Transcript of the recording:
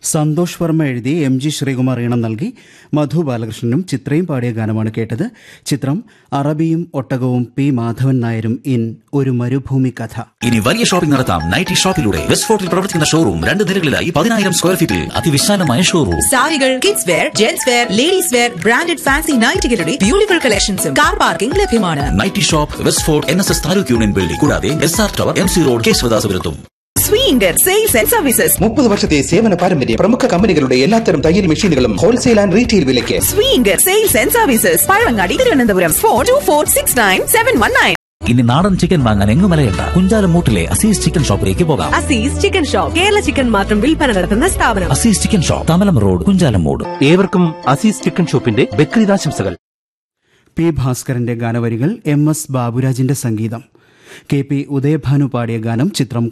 സന്തോഷ് വർമ്മ എഴുതി M G Sreekumar ഈണം നൽകി മധു ബാലകൃഷ്ണനും ചിത്രയും പാടിയ ഗാനമാണ് കേട്ടത് ചിത്രം അറബിയും ഒട്ടകവും പി മാധവൻ നായരും ഇൻ ഒരു മരുഭൂമി കഥ ഇനി വലിയ ഷോപ്പിംഗ് നടത്താം നൈറ്റി ഷോപ്പിലൂടെ വെസ്റ്റ് ഫോർട്ടിൽ പ്രവർത്തിക്കുന്ന ഷോറൂം രണ്ട് നിലകളിലായി പതിനായിരം സ്ക്വയർ ഫീറ്റിൽ അതിവിശാലമായ ഷോറൂം സാരികൾ kids wear gents wear ladies wear branded fancy നൈറ്റുകളുടെ ബ്യൂട്ടിഫുൾ കളക്ഷൻസും കാർ പാർക്കിംഗ് ലഭ്യമാണ് nighty shop west fort N S S taluk union building കൂടാതെ S R tower M C road കേശവദാസപുരത്തും സ്വീൻഡർ സെയിൽസ് ആൻഡ് സർവീസസ് മുപ്പത് വർഷത്തെ സേവന പാരമ്പര്യം പ്രമുഖ കമ്പനികളുടെ എല്ലാത്തരം തയ്യൽ മെഷീനുകളും ഹോൾസെയിൽ ആൻഡ് റീറ്റെയിൽ വിലയ്ക്ക് സ്വീൻഡർ sales and services Pazhangadi Thiruvananthapuram four two four six nine seven one nine ഇനി നാടൻ ചിക്കൻ വാങ്ങാൻ എങ്ങും മലയണ്ട കുഞ്ചാലമൂട്ടിലെ അസീസ് ചിക്കൻ ഷോപ്പിലേക്ക് പോകാം Aziz chicken shop Kerala chicken മാത്രം വിൽപ്പന നടത്തുന്ന സ്ഥാപനം Aziz chicken shop Thamalam road Kunchalummoodu ഏവർക്കും അസീസ് ചിക്കൻ ഷോപ്പിന്റെ ബക്രീദാശംസകൾ പി ഭാസ്കരന്റെ ഗാനവരികൾ എം എസ് ബാബുരാജിന്റെ സംഗീതം കെ പി ഉദയഭാനു പാടിയ ഗാനം ചിത്രം